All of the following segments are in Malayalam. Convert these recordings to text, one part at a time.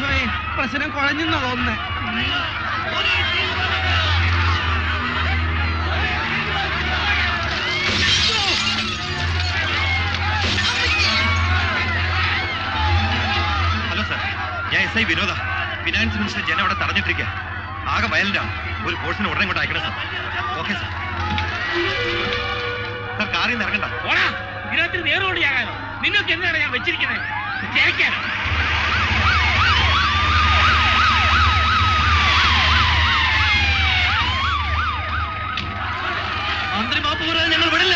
ഈശോയെ പ്രശ്നം കുഴഞ്ഞെന്നാ തോന്നുന്നേ ഹലോ സാർ ഞാൻ S I Vinoda finance minister ജനം അവിടെ തടഞ്ഞിട്ടിരിക്കുക ആകെ വയലന്റാണ് ഒരു ഫോഴ്സിന് ഉടനെ കൊണ്ട് അയക്കണം സാർ ഓക്കെ സാർ സാർ കാറിൽ നിന്ന് ഇറങ്ങണ്ട ഓടാ ഇതിനകത്ത് നേരോടിയാകാനോ നിങ്ങൾക്ക് എന്താണ് ഞാൻ വെച്ചിരിക്കുന്നത് ജയിക്കാനോ മന്ത്രി മാപ്പ് പറയാൻ ഞങ്ങൾ വിടില്ല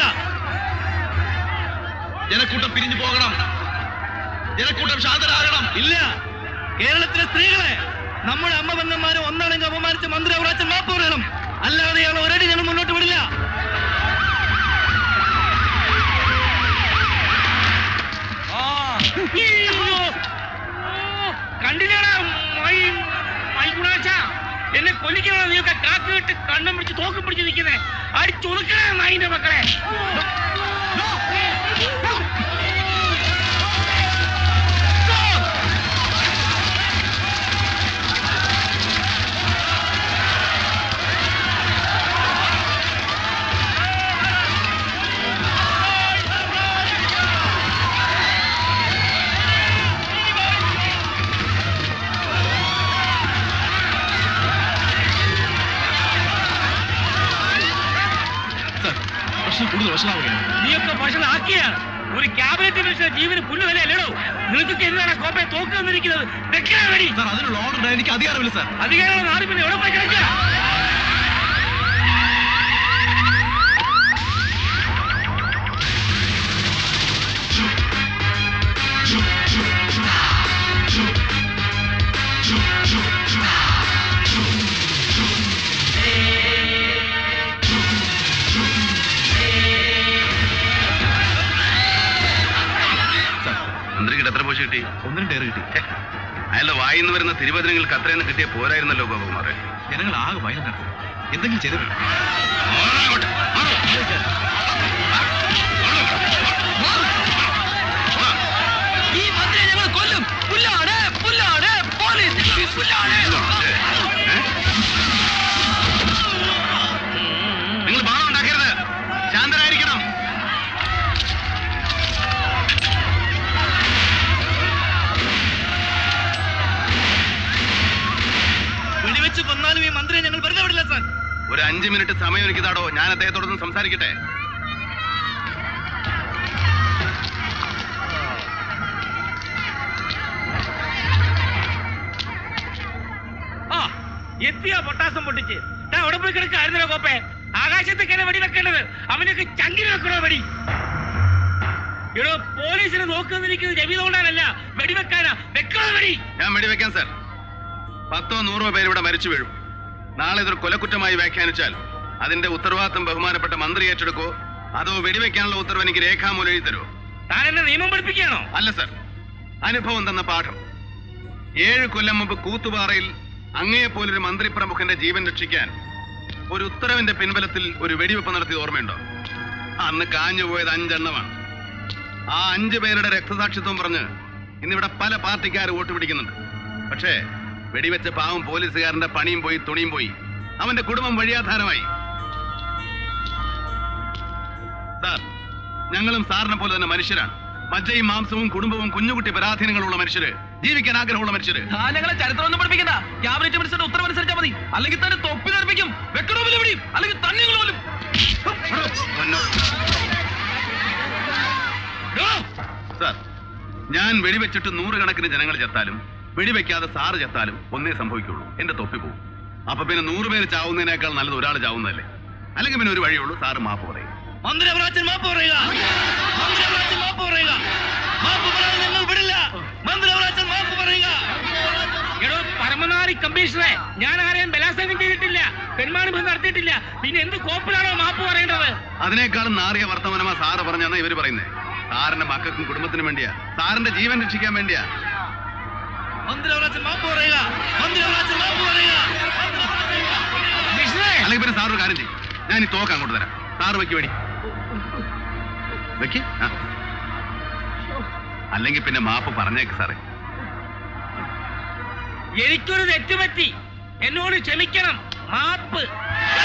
ജനക്കൂട്ടം പിരിഞ്ഞു പോകണം ജനക്കൂട്ടം ശാന്തരാകണം ഇല്ല കേരളത്തിലെ സ്ത്രീകളെ നമ്മുടെ അമ്മ ബന്ധന്മാരെ ഒന്നാണെങ്കിൽ അപമാനിച്ച് മന്ത്രി അവറാച്ചൻ മാപ്പ് പറയണം അല്ലാതെ ഇയാൾ ഒരടി ഞങ്ങൾ മുന്നോട്ട് വിടില്ല അയ്യോ! ഓ, കണ്ടില്ലേടാ മൈ മൈ ഗുണാച്ച എന്നെ കൊല്ലിക്കണോ നീയൊക്കെ കാക്ക് കെട്ട് കണ്ണും പിടിച്ച് തോക്കും പിടിച്ച് നിൽക്കുന്നേ അടിച്ചൊതുക്കണേ നായിന്റെ മക്കളെ പ്രശ്നം കൂടുതൽ വഷളാവുകയാണ് നീയൊക്കെ ഭക്ഷണമാക്കിയാണ് ഒരു ക്യാബിനറ്റ് മിനിസ്റ്റർ ജീവന് പുല്ല് വില അല്ലടോ നിനക്കൊക്കെ എന്താണ് കോപ്പയെ തോക്ക് വന്നിരിക്കുന്നത് വെക്കണ വേടി സാർ അതിനുള്ള ഓർഡർ എനിക്ക് അധികാരമില്ല സാർ അധികാരമുള്ള നാട് പിന്നെ എവിടെ പോയി കിടക്കുക മന്ത്രിക്ക് എത്ര പോശ കിട്ടി ഒന്നിനും ടയർ കിട്ടി അയാളുടെ വായിന്ന് വരുന്ന തിരുവചനങ്ങൾക്ക് അത്രയൊന്നും കിട്ടിയ പോരായിരുന്നല്ലോ ഗോപകുമാറെ ജനങ്ങൾ ആകെ വയലന്റ് ആണ് എന്തെങ്കിലും ചെയ്തു ഈ മന്ത്രിയെ ഞങ്ങൾ കൊല്ലും പുല്ലാണ് പുല്ലാണ് പോലീസ് പുല്ലാണ് നിങ്ങൾ ബാധ ഉണ്ടാക്കരുത് ശാന്തരായിരിക്കണം വെടിവെച്ച് കൊന്നാലും ഈ മന്ത്രിയെ ഞങ്ങൾ വെറുതെ വിടില്ല സാർ ഒരു അഞ്ച് മിനിറ്റ് സമയം എനിക്ക് താടോ ഞാൻ അദ്ദേഹത്തോടൊന്ന് സംസാരിക്കട്ടെ ആ എത്തിയാ പൊട്ടാസം പൊട്ടിച്ച് ദാ അവിടെ പോയി കിടക്കായിരുന്നല്ലോ കോപ്പെ ആകാശത്തേക്കല്ല വെടി വെക്കേണ്ടത് അവനൊക്കെ ചങ്കിന് വെക്കണോ വെടി എടോ പോലീസിനെ നോക്കുന്നിരിക്കുന്നത് രവി തോണ്ടാനല്ല വെടിവെക്കാനാ വെക്കണോ വെടി ഞാൻ വെടിവെക്കാം സാർ പത്തോ നൂറോ പേര് ഇവിടെ മരിച്ചു വീഴും നാളെ ഇതൊരു കൊലക്കുറ്റമായി വ്യാഖ്യാനിച്ചാൽ അതിന്റെ ഉത്തരവാദിത്തം ബഹുമാനപ്പെട്ട മന്ത്രി ഏറ്റെടുക്കോ അതോ വെടിവെക്കാനുള്ള ഉത്തരവ് എനിക്ക് രേഖാമൂലം എഴുതി തരുമോ താൻ എന്നെ നിയമം പഠിപ്പിക്കുകയാണോ അല്ല സർ അനുഭവം തന്ന പാഠം ഏഴ് കൊല്ലം മുമ്പ് കൂത്തുപാറയിൽ അങ്ങയെപ്പോലൊരു മന്ത്രി പ്രമുഖന്റെ ജീവൻ രക്ഷിക്കാൻ ഒരു ഉത്തരവിന്റെ പിൻബലത്തിൽ ഒരു വെടിവെപ്പ് നടത്തിയത് ഓർമ്മയുണ്ടോ അന്ന് കാഞ്ഞുപോയത് അഞ്ചെണ്ണമാണ് ആ അഞ്ചു പേരുടെ രക്തസാക്ഷിത്വം പറഞ്ഞ് ഇന്നിവിടെ പല പാർട്ടിക്കാർ വോട്ട് പിടിക്കുന്നുണ്ട് പക്ഷേ വെടിവെച്ച പാവം പോലീസുകാരന്റെ പണിയും പോയി തുണിയും പോയി അവന്റെ കുടുംബം വഴിയാധാരമായി സാർ ഞങ്ങളും സാറിനെ പോലെ തന്നെ മനുഷ്യരാണ് മജ്ജയും മാംസവും കുടുംബവും കുഞ്ഞുകുട്ടി പരാധീനങ്ങളുള്ള മനുഷ്യര് ജീവിക്കാൻ ആഗ്രഹമുള്ള മനുഷ്യര് ഞങ്ങളെ ചരിത്രം ഒന്നും പഠിപ്പിക്കണ്ട ക്യാബിനറ്റ് മിനിസ്റ്ററുടെ ഉത്തരവനുസരിച്ചാൽ മതി അല്ലെങ്കിൽ തന്നെ തൊപ്പി തെറിപ്പിക്കും വെക്കണോ വില പിടിയും അല്ലെങ്കിൽ തന്നെ പോലും പൊന്നോ. സാർ ഞാൻ വെടിവെച്ചിട്ട് നൂറുകണക്കിന് ജനങ്ങൾ ചത്താലും വെടിവെക്കാതെ സാറ് ചത്താലും ഒന്നേ സംഭവിക്കുള്ളൂ എന്റെ തൊപ്പി പോകും അപ്പൊ പിന്നെ നൂറ് പേര് ചാവുന്നതിനേക്കാൾ നല്ലത് ഒരാൾ ചാവുന്നതല്ലേ അല്ലെങ്കിൽ പിന്നെ ഒരു വഴിയുള്ളൂ സാറ് മാപ്പ് പറയും മന്ത്രി അവറാച്ചൻ മാപ്പ് പറയുക മന്ത്രി അവറാച്ചൻ മാപ്പ് പറയുക മാപ്പ് പറയാൻ ഞങ്ങൾ വിടില്ല മന്ത്രി അവറാച്ചൻ മാപ്പ് പറയുക എടോ പരമനാരി കമ്മീഷണറെ ഞാൻ ആരെയും ബലാത്സംഗം ചെയ്തിട്ടില്ല പെൺമാണിഭം നടത്തിയിട്ടില്ല പിന്നെ എന്ത് കോപ്പിലാണോ മാപ്പ് പറയേണ്ടത് അതിനേക്കാളും നാറിയ വർത്തമാനമാ സാറ് പറഞ്ഞാണ് ഇവര് പറയുന്നത് സാറിന്റെ മക്കൾക്കും കുടുംബത്തിനും വേണ്ടിയാ സാറിന്റെ ജീവൻ രക്ഷിക്കാൻ വേണ്ടിയാ മന്ത്രി അവറാച്ചൻ മാപ്പ് പറയുക മന്ത്രി അവറാച്ചൻ മാപ്പ് പറയുക കമ്മീഷണറെ അല്ലെങ്കിൽ പിന്നെ സാർ ഒരു കാര്യം ചെയ്യും ഞാൻ ഈ തോക്ക് അങ്ങോട്ട് തരാം സാറ് വെക്ക് വേടി വെക്ക് ആ. അല്ലെങ്കിൽ പിന്നെ മാപ്പ് പറഞ്ഞേക്ക് സാറേ എനിക്കൊരു തെറ്റുപറ്റി എന്നോട് ക്ഷമിക്കണം മാപ്പ്